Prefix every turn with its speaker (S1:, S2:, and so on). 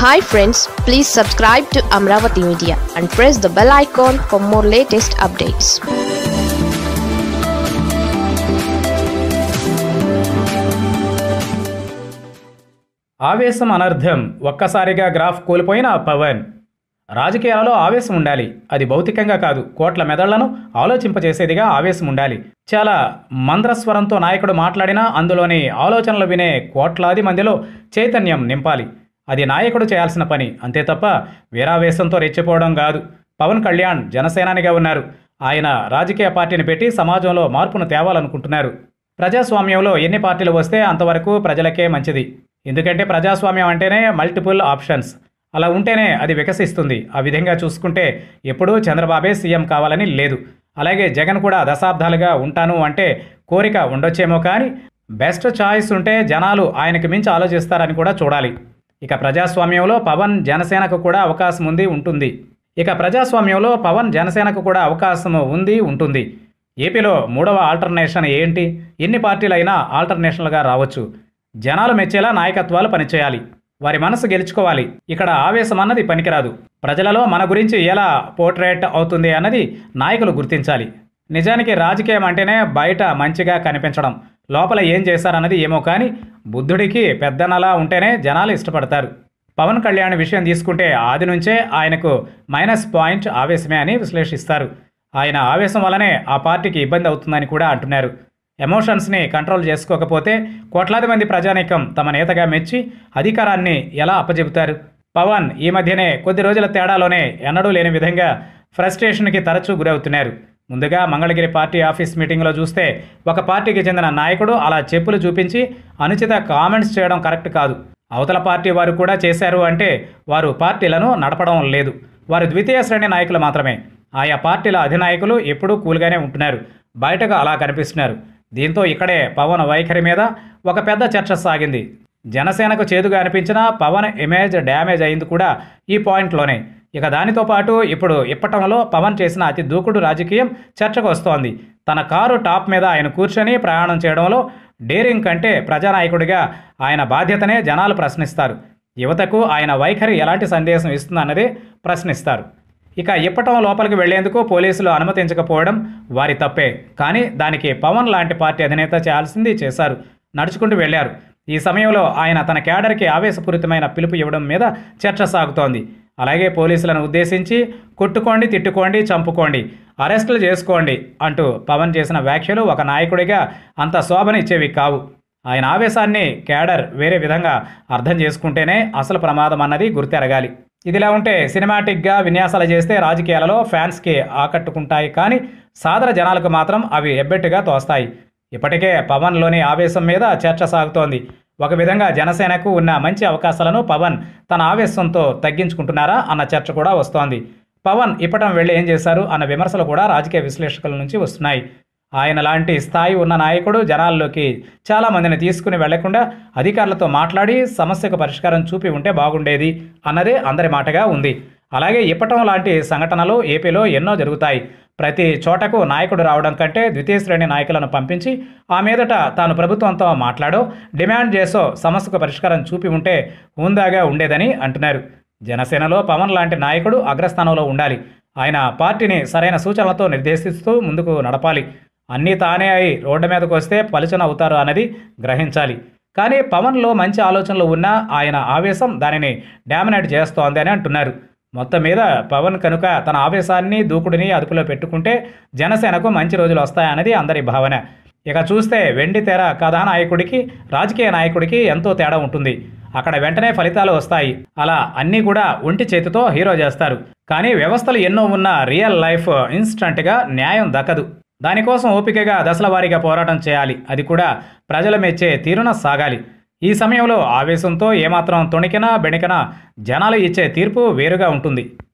S1: hi friends please subscribe to Amaravati media and press the bell icon for more latest updates
S2: ఆవేశం అనర్థం ఒక్కసారిగా graph కోల్పోయిన పవన్ రాజకీయాలలో ఆవేశం ఉండాలి అది భౌతికంగా కాదు కోట్ల మెదళ్లను ఆలోచింపజేసేదిగా ఆవేశం ఉండాలి చాలా మంద్రస్వరంతో నాయకుడు మాట్లాడినా అందులోని ఆలోచనలు వినే కోట్లాది మందిలో చైతన్యం నింపాలి అది నాయకుడు చేయాల్సిన పని అంతే తప్ప వీరావేశంతో రెచ్చిపోవడం కాదు పవన్ కళ్యాణ్ జనసేనానిగా ఉన్నారు ఆయన రాజకీయ పార్టీని పెట్టి సమాజంలో మార్పును తేవాలనుకుంటున్నారు ప్రజాస్వామ్యంలో ఎన్ని పార్టీలు వస్తే అంతవరకు ప్రజలకే మంచిది ఎందుకంటే ప్రజాస్వామ్యం అంటేనే మల్టిపుల్ ఆప్షన్స్ అలా ఉంటేనే అది వికసిస్తుంది ఆ విధంగా చూసుకుంటే ఎప్పుడూ చంద్రబాబే సీఎం కావాలని లేదు అలాగే జగన్ కూడా దశాబ్దాలుగా ఉంటాను అంటే కోరిక ఉండొచ్చేమో కానీ బెస్ట్ చాయిస్ ఉంటే జనాలు ఆయనకి మించి ఆలోచిస్తారని కూడా చూడాలి ఇక ప్రజాస్వామ్యంలో పవన్ జనసేనకు కూడా అవకాశం ఉంది ఉంటుంది ఇక ప్రజాస్వామ్యంలో పవన్ జనసేనకు కూడా అవకాశం ఉంది ఉంటుంది ఏపీలో మూడవ ఆల్టర్నేషన్ ఏంటి ఎన్ని పార్టీలైనా ఆల్టర్నేషన్లుగా రావచ్చు జనాలు మెచ్చేలా నాయకత్వాలు పనిచేయాలి వారి మనసు గెలుచుకోవాలి ఇక్కడ ఆవేశం అన్నది పనికిరాదు ప్రజలలో మన గురించి ఎలా పోర్ట్రేట్ అవుతుంది అన్నది నాయకులు గుర్తించాలి నిజానికి రాజకీయం అంటేనే బయట మంచిగా కనిపించడం లోపల ఏం చేశారన్నది ఏమో కానీ బుద్ధుడికి పెద్దనలా ఉంటేనే జనాలు ఇష్టపడతారు పవన్ కళ్యాణ్ విషయం తీసుకుంటే ఆది నుంచే ఆయనకు మైనస్ పాయింట్ ఆవేశమే అని విశ్లేషిస్తారు ఆయన ఆవేశం వల్లనే ఆ పార్టీకి ఇబ్బంది అవుతుందని కూడా అంటున్నారు ఎమోషన్స్ని కంట్రోల్ చేసుకోకపోతే కోట్లాది మంది ప్రజానీకం తమ నేతగా మెచ్చి అధికారాన్ని ఎలా అప్పచెబుతారు పవన్ ఈ మధ్యనే కొద్ది రోజుల తేడాలోనే ఎన్నడూ లేని విధంగా ఫ్రస్ట్రేషన్కి తరచూ గురవుతున్నారు ముందుగా మంగళగిరి పార్టీ ఆఫీస్ మీటింగ్లో చూస్తే ఒక పార్టీకి చెందిన నాయకుడు అలా చెప్పులు చూపించి అనుచిత కామెంట్స్ చేయడం కరెక్ట్ కాదు అవతల పార్టీ వారు కూడా చేశారు అంటే వారు పార్టీలను నడపడం లేదు వారు ద్వితీయ శ్రేణి నాయకులు మాత్రమే ఆయా పార్టీల అధినాయకులు ఎప్పుడూ కూల్గానే ఉంటున్నారు బయటకు అలా కనిపిస్తున్నారు దీంతో ఇక్కడే పవన్ వైఖరి మీద ఒక పెద్ద చర్చ సాగింది జనసేనకు చేదుగా అనిపించినా పవన్ ఇమేజ్ డ్యామేజ్ అయింది కూడా ఈ పాయింట్లోనే ఇక దానితో పాటు ఇప్పుడు ఇప్పటంలో పవన్ చేసిన అతి దూకుడు రాజకీయం చర్చకు వస్తోంది తన కారు టాప్ మీద ఆయన కూర్చొని ప్రయాణం చేయడంలో డేరింగ్ కంటే ప్రజానాయకుడిగా ఆయన బాధ్యతనే జనాలు ప్రశ్నిస్తారు యువతకు ఆయన వైఖరి ఎలాంటి సందేశం ఇస్తుందన్నదే ప్రశ్నిస్తారు ఇక ఇప్పటం లోపలికి వెళ్లేందుకు పోలీసులు అనుమతించకపోవడం వారి తప్పే కానీ దానికి పవన్ లాంటి పార్టీ అధినేత చేయాల్సింది చేశారు నడుచుకుంటూ వెళ్లారు ఈ సమయంలో ఆయన తన కేడర్కి ఆవేశపూరితమైన పిలుపు ఇవ్వడం మీద చర్చ సాగుతోంది అలాగే పోలీసులను ఉద్దేశించి కొట్టుకోండి తిట్టుకోండి చంపుకోండి అరెస్టులు చేసుకోండి అంటూ పవన్ చేసిన వ్యాఖ్యలు ఒక నాయకుడిగా అంత శోభనిచ్చేవి కావు ఆయన ఆవేశాన్ని కేడర్ వేరే విధంగా అర్థం చేసుకుంటేనే అసలు ప్రమాదం అన్నది గుర్తెరగాలి ఇదిలా ఉంటే సినిమాటిక్గా విన్యాసాలు చేస్తే రాజకీయాలలో ఫ్యాన్స్కి ఆకట్టుకుంటాయి కానీ సాదర జనాలకు మాత్రం అవి ఎబ్బెట్టుగా తోస్తాయి ఇప్పటికే పవన్లోని ఆవేశం మీద చర్చ సాగుతోంది ఒక విధంగా జనసేనకు ఉన్న మంచి అవకాశాలను పవన్ తన ఆవేశంతో తగ్గించుకుంటున్నారా అన్న చర్చ కూడా వస్తోంది పవన్ ఇప్పటం వెళ్ళి ఏం చేశారు అన్న విమర్శలు కూడా రాజకీయ విశ్లేషకుల నుంచి వస్తున్నాయి ఆయన లాంటి స్థాయి ఉన్న నాయకుడు జనాల్లోకి చాలా మందిని తీసుకుని వెళ్లకుండా అధికారులతో మాట్లాడి సమస్యకు పరిష్కారం చూపి ఉంటే బాగుండేది అన్నదే అందరి మాటగా ఉంది అలాగే ఇప్పటం లాంటి సంఘటనలు ఏపీలో ఎన్నో జరుగుతాయి ప్రతి చోటకు నాయకుడు రావడం కంటే ద్వితీయ శ్రేణి నాయకులను పంపించి ఆ మీదట తాను ప్రభుత్వంతో మాట్లాడో డిమాండ్ చేసో సమస్యకు పరిష్కారం చూపి ఉంటే హుందాగా ఉండేదని అంటున్నారు జనసేనలో పవన్ లాంటి నాయకుడు అగ్రస్థానంలో ఉండాలి ఆయన పార్టీని సరైన సూచనలతో నిర్దేశిస్తూ ముందుకు నడపాలి అన్నీ తానే అయి రోడ్డు మీదకు వస్తే పలుచన అవుతారు అన్నది గ్రహించాలి కానీ పవన్లో మంచి ఆలోచనలు ఉన్నా ఆయన ఆవేశం దానిని డామినేట్ చేస్తోంది అని అంటున్నారు మొత్తం మీద పవన్ కనుక తన ఆవేశాన్ని దూకుడిని అదుపులో పెట్టుకుంటే జనసేనకు మంచి రోజులు వస్తాయన్నది అందరి భావన ఇక చూస్తే వెండి తెర కథానాయకుడికి రాజకీయ నాయకుడికి ఎంతో తేడా ఉంటుంది అక్కడ వెంటనే ఫలితాలు వస్తాయి అలా అన్నీ కూడా ఒంటి చేతితో హీరో చేస్తారు కానీ వ్యవస్థలు ఎన్నో ఉన్న రియల్ లైఫ్ ఇన్స్టంట్గా న్యాయం దక్కదు దానికోసం ఓపికగా దశల వారీగా పోరాటం చేయాలి అది కూడా ప్రజలు మెచ్చే తీరున సాగాలి ఈ సమయంలో ఆవేశంతో ఏమాత్రం తొణికినా బెణికినా జనాలు ఇచ్చే తీర్పు వేరుగా ఉంటుంది